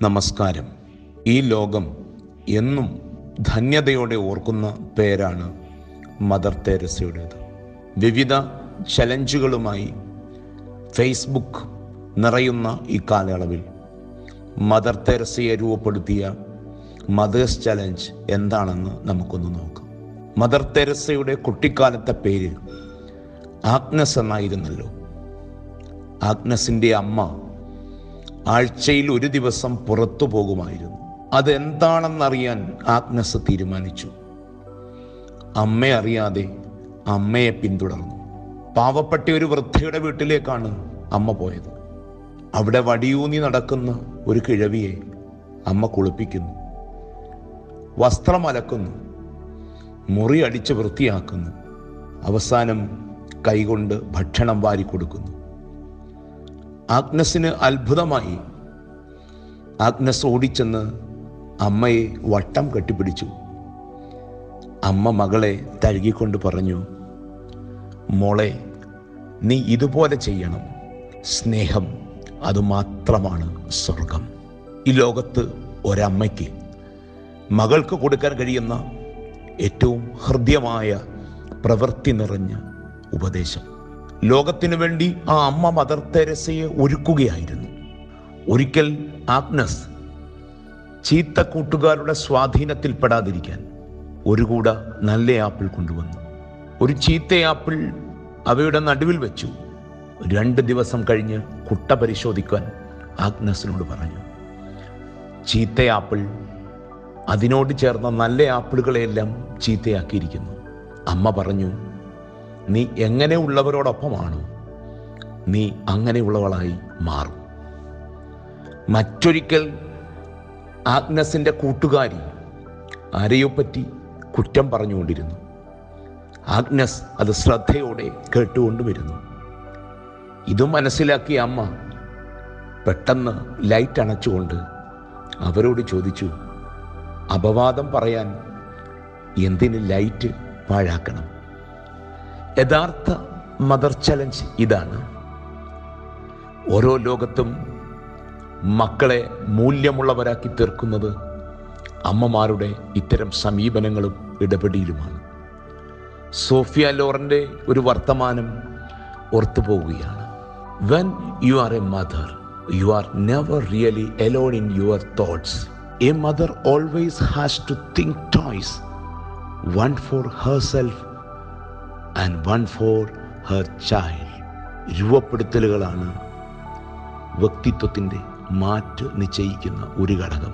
നമസ്കാരം ഈ ലോകം എന്നും ധന്യതയോടെ ഓർക്കുന്ന പേരാണ് മദർ തെരസയുടേത് വിവിധ ചലഞ്ചുകളുമായി ഫേസ്ബുക്ക് നിറയുന്ന ഈ കാലയളവിൽ മദർ തെരസയെ രൂപപ്പെടുത്തിയ മദേഴ്സ് ചലഞ്ച് എന്താണെന്ന് നമുക്കൊന്ന് നോക്കാം മദർ തെരസയുടെ കുട്ടിക്കാലത്തെ പേര് ആഗ്നസ് എന്നായിരുന്നല്ലോ ആഗ്നസിൻ്റെ അമ്മ ആഴ്ചയിൽ ഒരു ദിവസം പുറത്തു പോകുമായിരുന്നു അതെന്താണെന്നറിയാൻ ആഗ്നസ് തീരുമാനിച്ചു അമ്മ അറിയാതെ അമ്മയെ പിന്തുടർന്നു പാവപ്പെട്ട ഒരു വൃദ്ധയുടെ വീട്ടിലേക്കാണ് അമ്മ പോയത് അവിടെ വടിയൂന്നി നടക്കുന്ന ഒരു കിഴവിയെ അമ്മ കുളിപ്പിക്കുന്നു വസ്ത്രം അലക്കുന്നു മുറി അടിച്ച് വൃത്തിയാക്കുന്നു അവസാനം കൈകൊണ്ട് ഭക്ഷണം വാരി കൊടുക്കുന്നു ആഗ്നസിന് അത്ഭുതമായി ആഗ്നസ് ഓടിച്ചെന്ന് അമ്മയെ വട്ടം കെട്ടിപ്പിടിച്ചു അമ്മ മകളെ തഴുകിക്കൊണ്ട് പറഞ്ഞു മോളെ നീ ഇതുപോലെ ചെയ്യണം സ്നേഹം അതുമാത്രമാണ് സ്വർഗം ഈ ലോകത്ത് ഒരമ്മയ്ക്ക് മകൾക്ക് കൊടുക്കാൻ കഴിയുന്ന ഏറ്റവും ഹൃദ്യമായ പ്രവൃത്തി നിറഞ്ഞ ഉപദേശം ലോകത്തിനു വേണ്ടി ആ അമ്മ മദർ തെരസയെ ഒരുക്കുകയായിരുന്നു ഒരിക്കൽ ആഗ്നസ് ചീത്ത കൂട്ടുകാരുടെ സ്വാധീനത്തിൽപ്പെടാതിരിക്കാൻ ഒരു കൂട നല്ല ആപ്പിൾ കൊണ്ടുവന്നു ഒരു ചീത്ത ആപ്പിൾ അവയുടെ നടുവിൽ വെച്ചു രണ്ട് ദിവസം കഴിഞ്ഞ് കുട്ട പരിശോധിക്കാൻ ആഗ്നസിനോട് പറഞ്ഞു ചീത്ത ആപ്പിൾ അതിനോട് ചേർന്ന നല്ല ആപ്പിളുകളെയെല്ലാം ചീത്തയാക്കിയിരിക്കുന്നു അമ്മ പറഞ്ഞു നീ എങ്ങനെയുള്ളവരോടൊപ്പമാണോ നീ അങ്ങനെയുള്ളവളായി മാറും മറ്റൊരിക്കൽ ആഗ്നസിൻ്റെ കൂട്ടുകാരി ആരെയോപ്പറ്റി കുറ്റം പറഞ്ഞുകൊണ്ടിരുന്നു ആഗ്നസ് അത് ശ്രദ്ധയോടെ കേട്ടുകൊണ്ട് വരുന്നു ഇതും മനസ്സിലാക്കിയ അമ്മ പെട്ടെന്ന് ലൈറ്റ് അണച്ചുകൊണ്ട് അവരോട് ചോദിച്ചു അപവാദം പറയാൻ എന്തിന് ലൈറ്റ് പാഴാക്കണം യഥാർത്ഥ മദർ ചലഞ്ച് ഇതാണ് ഓരോ ലോകത്തും മക്കളെ മൂല്യമുള്ളവരാക്കി തീർക്കുന്നത് അമ്മമാരുടെ ഇത്തരം സമീപനങ്ങളും ഇടപെടലുമാണ് സോഫിയ ലോറൻ്റെ ഒരു വർത്തമാനം ഓർത്തു പോവുകയാണ് when you are a mother you are never really alone in your thoughts a mother always has to think twice one for herself and one for her child രൂപപ്പെടുത്തലുകളാണ് വ്യക്തിത്വത്തിൻ്റെ മാറ്റ് നിശ്ചയിക്കുന്ന ഒരു ഘടകം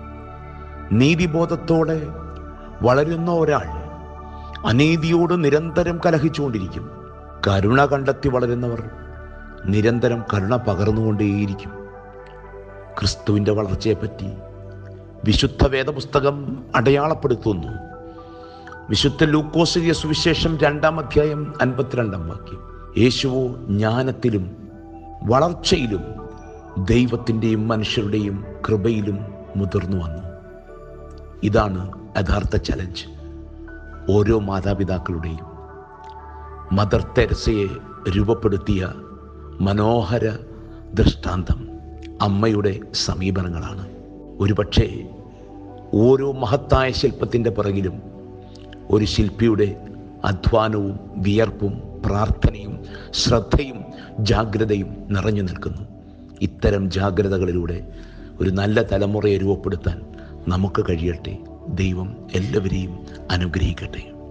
നീതിബോധത്തോടെ വളരുന്ന ഒരാൾ അനീതിയോട് നിരന്തരം കലഹിച്ചുകൊണ്ടിരിക്കും കരുണ കണ്ടെത്തി വളരുന്നവർ നിരന്തരം കരുണ പകർന്നുകൊണ്ടേയിരിക്കും ക്രിസ്തുവിൻ്റെ വളർച്ചയെപ്പറ്റി വിശുദ്ധ വേദപുസ്തകം അടയാളപ്പെടുത്തുന്നു വിശുദ്ധ ലൂക്കോസിയ സുവിശേഷം രണ്ടാം അധ്യായം അൻപത്തിരണ്ടാം വാക്യം യേശുവോ ജ്ഞാനത്തിലും വളർച്ചയിലും ദൈവത്തിൻ്റെയും മനുഷ്യരുടെയും കൃപയിലും മുതിർന്നു വന്നു ഇതാണ് യഥാർത്ഥ ചലഞ്ച് ഓരോ മാതാപിതാക്കളുടെയും മദർ തെരസയെ രൂപപ്പെടുത്തിയ മനോഹര ദൃഷ്ടാന്തം അമ്മയുടെ സമീപനങ്ങളാണ് ഒരുപക്ഷെ ഓരോ മഹത്തായ ശില്പത്തിൻ്റെ പിറകിലും ഒരു ശില്പിയുടെ അധ്വാനവും വിയർപ്പും പ്രാർത്ഥനയും ശ്രദ്ധയും ജാഗ്രതയും നിറഞ്ഞു നിൽക്കുന്നു ഇത്തരം ജാഗ്രതകളിലൂടെ ഒരു നല്ല തലമുറയെ രൂപപ്പെടുത്താൻ നമുക്ക് കഴിയട്ടെ ദൈവം എല്ലാവരെയും അനുഗ്രഹിക്കട്ടെ